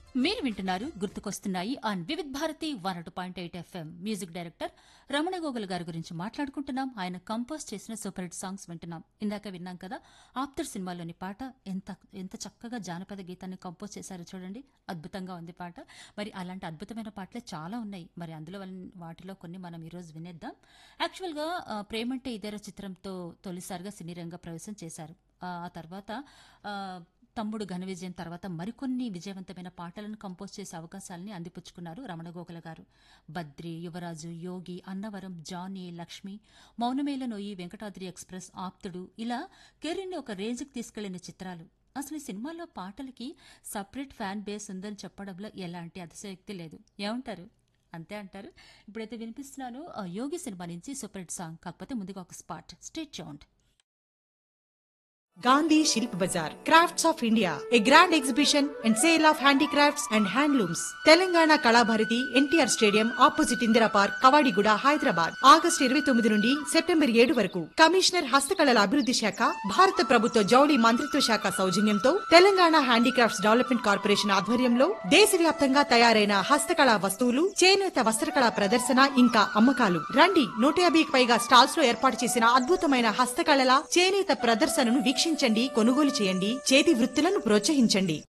మీరు వింటున్నారు గుర్తుకొస్తున్నాయి on Vividh Bharati one two point eight FM music director Ramana Gogul గారి గురించి మాట్లాడుకుంటున్నాం ఆయన కంపోజ్ చేసిన సూపర్ హిట్ సాంగ్స్ వింటున్నాం ఇందాక విన్నాం కదా ఆప్తర్ సినిమాలోని పాట ఎంత ఎంత చక్కగా జానపద గీతాన్ని కంపోజ్ చేశారో చూడండి అద్భుతంగా ఉంది పాట మరి అలాంటి అద్భుతమైన పాటలే చాలా ఉన్నాయి మరి అందులో వన్- వాటిలో కొన్ని మనం ఈరోజు వినేద్దాం యాక్చువల్గా ఆ, ప్రేమంటే ఇదేరా చిత్రంతో తొలిసారిగా సినీ రంగ ప్రవేశం చేశారు ఆ ఆ తర్వాత ఆ, తమ్ముడు ఘన విజయం తర్వాత మరికొన్ని విజయవంతమైన పాటలను కంపోజ్ చేసే అవకాశాలని అందిపుచ్చుకున్నారు రమణ గోగుల గారు బద్రి యువరాజు యోగి అన్నవరం జానీ లక్ష్మి మౌనమేల నోయి వెంకటాద్రి ఎక్స్ప్రెస్ ఆప్తుడు ఇలా కెరీర్ని ఒక రేంజ్కి తీసుకెళ్లిన చిత్రాలు అసలు ఈ సినిమాలో పాటలకి సపరేట్ ఫ్యాన్ బేస్ ఉందని చెప్పడంలో ఎలాంటి అతిశయోక్తి లేదు ఏమంటారు అంతే అంటారు ఇప్పుడైతే వినిపిస్తున్నాను ఆ యోగి సినిమా నుంచి సూపర్ హిట్ సాంగ్ కాకపోతే ముందుగా ఒక స్పాట్ స్టేట్ చౌండ్ Gandhi Shilp Bazaar, Crafts of India, a grand exhibition and sale of handicrafts and handlooms. Telangana Kalabharathi NTR stadium opposite Indira park Kavadiguda Hyderabad August ఇరవై తొమ్మిది నుండి సెప్టెంబర్ ఏడు వరకు కమిషనర్ హస్తకళల అభివృద్ధి శాఖ భారత ప్రభుత్వ జౌళి మంత్రిత్వ శాఖ సౌజన్యంతో తెలంగాణ హ్యాండీక్రాఫ్ట్స్ డెవలప్మెంట్ కార్పొరేషన్ ఆధ్వర్యంలో దేశవ్యాప్తంగా తయారైన హస్తకళా వస్తువులు చేనేత వస్త్రకళా ప్రదర్శన ఇంకా అమ్మకాలు రండి నూట యాభైకి పైగా స్టాల్స్ లో ఏర్పాటు చేసిన అద్భుతమైన హస్తకళల చేనేత ప్రదర్శనను వీక్షించండి కొనుగోలు చేయండి చేతి వృత్తులను ప్రోత్సహించండి